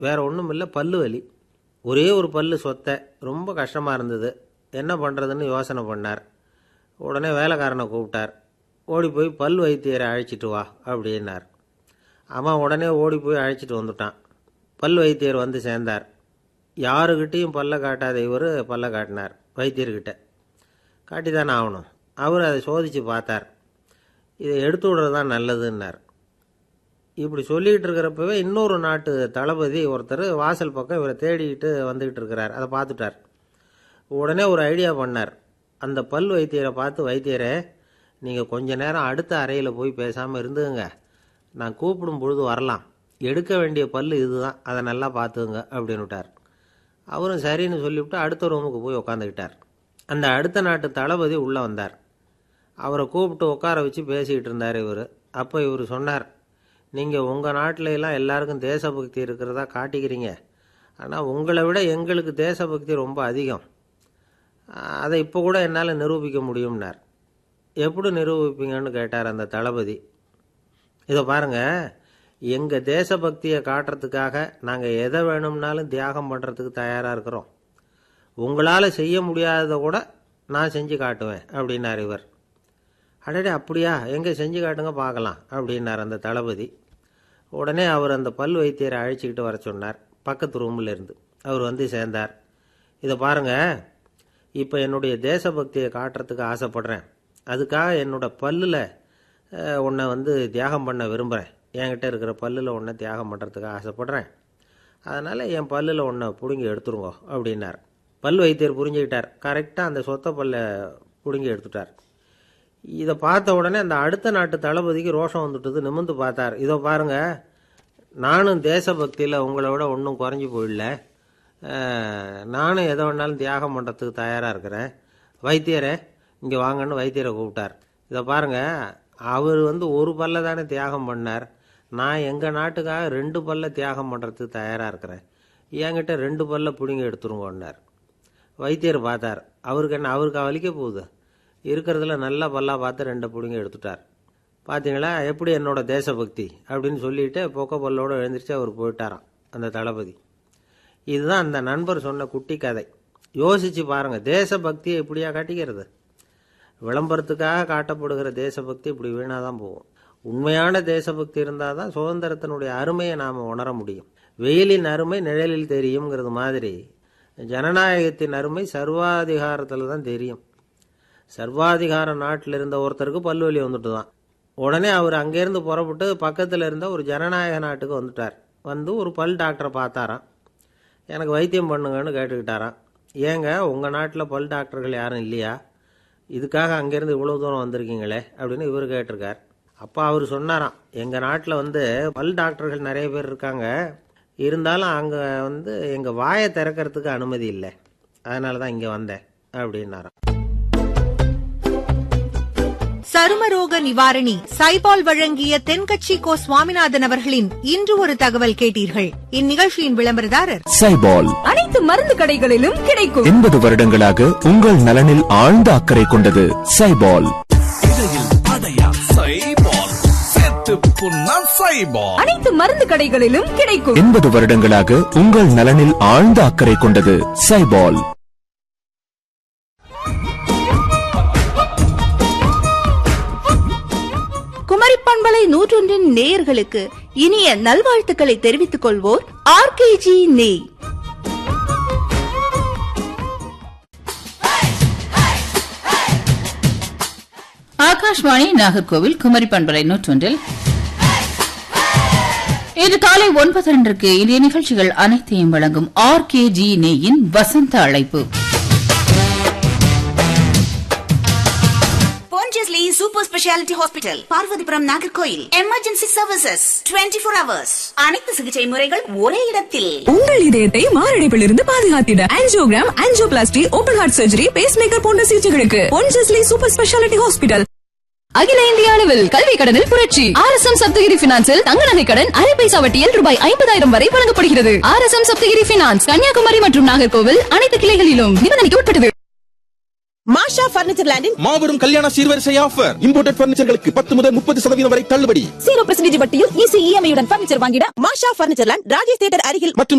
வேற ஒன்றும் இல்லை பல்லு வலி ஒரே ஒரு பல்லு சொத்தை ரொம்ப கஷ்டமாக இருந்தது என்ன பண்ணுறதுன்னு யோசனை பண்ணார் உடனே வேலைக்காரனை கூப்பிட்டார் ஓடி போய் பல் வைத்தியரை அழைச்சிட்டு வா அப்படின்னார் அவன் உடனே ஓடி போய் அழைச்சிட்டு வந்துட்டான் பல் வைத்தியர் வந்து சேர்ந்தார் யாருக்கிட்டேயும் பல்ல காட்டாத இவர் பல்ல காட்டினார் வைத்தியர்கிட்ட காட்டி தானே ஆகணும் அவர் அதை சோதித்து பார்த்தார் இதை எடுத்து விடுறது தான் நல்லதுன்னார் இப்படி சொல்லிக்கிட்டு இருக்கிறப்பவே இன்னொரு நாட்டு தளபதி ஒருத்தர் வாசல் பக்கம் இவரை தேடிக்கிட்டு வந்துக்கிட்டு இருக்கிறார் அதை பார்த்துட்டார் உடனே ஒரு ஐடியா பண்ணார் அந்த பல் வைத்தியரை பார்த்து வைத்தியரே நீங்கள் கொஞ்ச நேரம் அடுத்த அறையில் போய் பேசாமல் இருந்துங்க நான் கூப்பிடும் பொழுது வரலாம் எடுக்க வேண்டிய பல் இதுதான் அதை நல்லா பார்த்துங்க அப்படின்னு விட்டார் அவரும் சரின்னு சொல்லிவிட்டு அடுத்த ரூமுக்கு போய் உக்காந்துக்கிட்டார் அந்த அடுத்த நாட்டு தளபதி உள்ளே வந்தார் அவரை கூப்பிட்டு உட்கார வச்சு பேசிக்கிட்டு இருந்தார் இவர் அப்போ இவர் சொன்னார் நீங்கள் உங்கள் நாட்டில எல்லாம் எல்லாருக்கும் தேசபக்தி இருக்கிறதா காட்டிக்கிறீங்க ஆனால் உங்களை விட எங்களுக்கு தேசபக்தி ரொம்ப அதிகம் அதை இப்போ கூட என்னால் நிரூபிக்க முடியும்னார் எப்படி நிரூபிப்பீங்கன்னு கேட்டார் அந்த தளபதி இதை பாருங்கள் எங்கள் தேசபக்தியை காட்டுறதுக்காக நாங்கள் எதை வேணும்னாலும் தியாகம் பண்ணுறதுக்கு தயாராக இருக்கிறோம் உங்களால் செய்ய முடியாததை கூட நான் செஞ்சு காட்டுவேன் அப்படின்னார் இவர் அடடே அப்படியா எங்கே செஞ்சு காட்டுங்க பார்க்கலாம் அப்படின்னார் அந்த தளபதி உடனே அவர் அந்த பல் வைத்தியரை அழைச்சிக்கிட்டு வர சொன்னார் பக்கத்து ரூமில் இருந்து அவர் வந்து சேர்ந்தார் இதை பாருங்கள் இப்போ என்னுடைய தேசபக்தியை காட்டுறதுக்கு ஆசைப்படுறேன் அதுக்காக என்னோட பல்லில் உன்னை வந்து தியாகம் பண்ண விரும்புகிறேன் என்கிட்ட இருக்கிற பல்லில் ஒன்றை தியாகம் பண்ணுறதுக்கு ஆசைப்படுறேன் அதனால் என் பல்லில் ஒன்றை பிடுங்கி எடுத்துருங்கோ அப்படின்னார் பல் வைத்தியர் புரிஞ்சுக்கிட்டார் கரெக்டாக அந்த சொத்த பல்லை பிடுங்கி எடுத்துட்டார் இதை பார்த்த உடனே அந்த அடுத்த நாட்டு தளபதிக்கு ரோஷம் வந்துட்டது நிமிந்து பார்த்தார் இதோ பாருங்க நானும் தேசபக்தியில் உங்களை விட ஒன்றும் குறைஞ்சி போயிடல நானும் எதை வேணாலும் தியாகம் பண்ணுறதுக்கு தயாராக இருக்கிறேன் வைத்தியரே இங்கே வாங்கன்னு வைத்தியரை கூப்பிட்டார் இதை பாருங்க அவர் வந்து ஒரு பல்ல தானே தியாகம் பண்ணார் நான் எங்கள் நாட்டுக்காக ரெண்டு பல்ல தியாகம் பண்ணுறதுக்கு தயாராக இருக்கிறேன் என்கிட்ட ரெண்டு பல்ல பிடிங்க எடுத்துருங்கன்னார் வைத்தியர் பார்த்தார் அவருக்கு என்ன அவருக்கு வலிக்க போகுது இருக்கிறதுல நல்ல பல்லா பார்த்து ரெண்டை பிடிங்க எடுத்துட்டார் பார்த்தீங்களா எப்படி என்னோட தேசபக்தி அப்படின்னு சொல்லிட்டு பொக்க பல்லோடு எழுந்திரிச்சு அவர் போயிட்டாராம் அந்த தளபதி இதுதான் அந்த நண்பர் சொன்ன குட்டி கதை யோசிச்சு பாருங்க தேசபக்தியை இப்படியா காட்டிக்கிறது விளம்பரத்துக்காக காட்டப்படுகிற தேசபக்தி இப்படி வீணாக தான் போகும் உண்மையான தேசபக்தி இருந்தால் தான் சுதந்திரத்தினுடைய அருமையை நாம் உணர முடியும் வெயிலின் அருமை நிழலில் தெரியுங்கிறது மாதிரி ஜனநாயகத்தின் அருமை சர்வாதிகாரத்தில் தான் தெரியும் சர்வாதிகார நாட்டில் இருந்த ஒருத்தருக்கு பல்வலி வந்துட்டு தான் உடனே அவர் அங்கேருந்து புறப்பட்டு பக்கத்தில் இருந்த ஒரு ஜனநாயக நாட்டுக்கு வந்துட்டார் வந்து ஒரு பல் டாக்டரை பார்த்தாராம் எனக்கு வைத்தியம் பண்ணுங்கன்னு கேட்டுக்கிட்டாராம் ஏங்க உங்கள் நாட்டில் பல் டாக்டர்கள் யாரும் இல்லையா இதுக்காக அங்கேருந்து இவ்வளோ தூரம் வந்திருக்கீங்களே அப்படின்னு இவர் கேட்டிருக்கார் அப்போ அவர் சொன்னாராம் எங்கள் நாட்டில் வந்து பல் டாக்டர்கள் நிறைய பேர் இருக்காங்க இருந்தாலும் அங்கே வந்து எங்கள் வாயை திறக்கிறதுக்கு அனுமதி இல்லை அதனால தான் இங்கே வந்தேன் அப்படின்னாராம் சருமரோக நிவாரணி சைபால் வழங்கிய தென்கட்சி கோ சுவாமிநாதன் அவர்களின் இன்று ஒரு தகவல் கேட்டீர்கள் இந்நிகழ்ச்சியின் விளம்பரதாரர் சைபால் அனைத்து மருந்து கடைகளிலும் கிடைக்கும் எண்பது வருடங்களாக உங்கள் நலனில் ஆழ்ந்த அக்கறை கொண்டது சைபால் அனைத்து மருந்து கடைகளிலும் கிடைக்கும் எண்பது வருடங்களாக உங்கள் நலனில் ஆழ்ந்த அக்கறை கொண்டது சைபால் குமரி பண்பலை நூற்றொன்றின் நேயர்களுக்கு இனிய நல்வாழ்த்துக்களை தெரிவித்துக் கொள்வோர் ஆர்கேஜி நெய் ஆகாஷ்வாணி நாகர்கோவில் குமரி பண்பலை நூற்றொன்றில் இன்று காலை ஒன்பது ரெண்டுக்கு இன்றைய நிகழ்ச்சிகள் அனைத்தையும் வழங்கும் ஆர் கே ஜி நேயின் வசந்த அழைப்பு Pondicherry super speciality hospital Parvathipuram Nagercoil emergency services 24 four hours அனைத்து சிகிச்சை முறைகள் ஒரே இடத்தில் உங்கள் இதயத்தை மாரடைப்பில் இருந்து பாதுகாத்திட angiogram angioplasty open heart surgery pacemaker போன்ற சிகிச்சைகளுக்கு பொன்ஜஸ்லி சூப்பர் ஸ்பெஷாலிட்டி ஹாஸ்பிட்டல் அகில இந்திய அளவில் கல்வி கடனில் புரட்சி ஆர் எஸ் எம் சப்தகிரி பினான்சில் தங்க நகை கடன் அரை பைசா வட்டியில் ரூபாய் ஐம்பதாயிரம் வரை வழங்கப்படுகிறது R S M Sapthagiri finance Kanyakumari மற்றும் நாகர்கோவில் அனைத்து கிளைகளிலும் நிபந்தனைக்கு உட்பட்டது மாஷா பர்னிச்சர் லேண்டின் மாபெரும் கல்யாண சீர்வரிசை ஆஃபர் இம்போர்ட்டட் பர்னிச்சர்களுக்கு பத்து முதல் முப்பது சதவீதம் வரை தள்ளுபடி ஜீரோ பெர்சன்டேஜ் வட்டியில் ஈஸி இஎம்ஐ உடன் பர்னிச்சர் வாங்கிட Masha furniture land Rajesh theatre அருகில் மற்றும்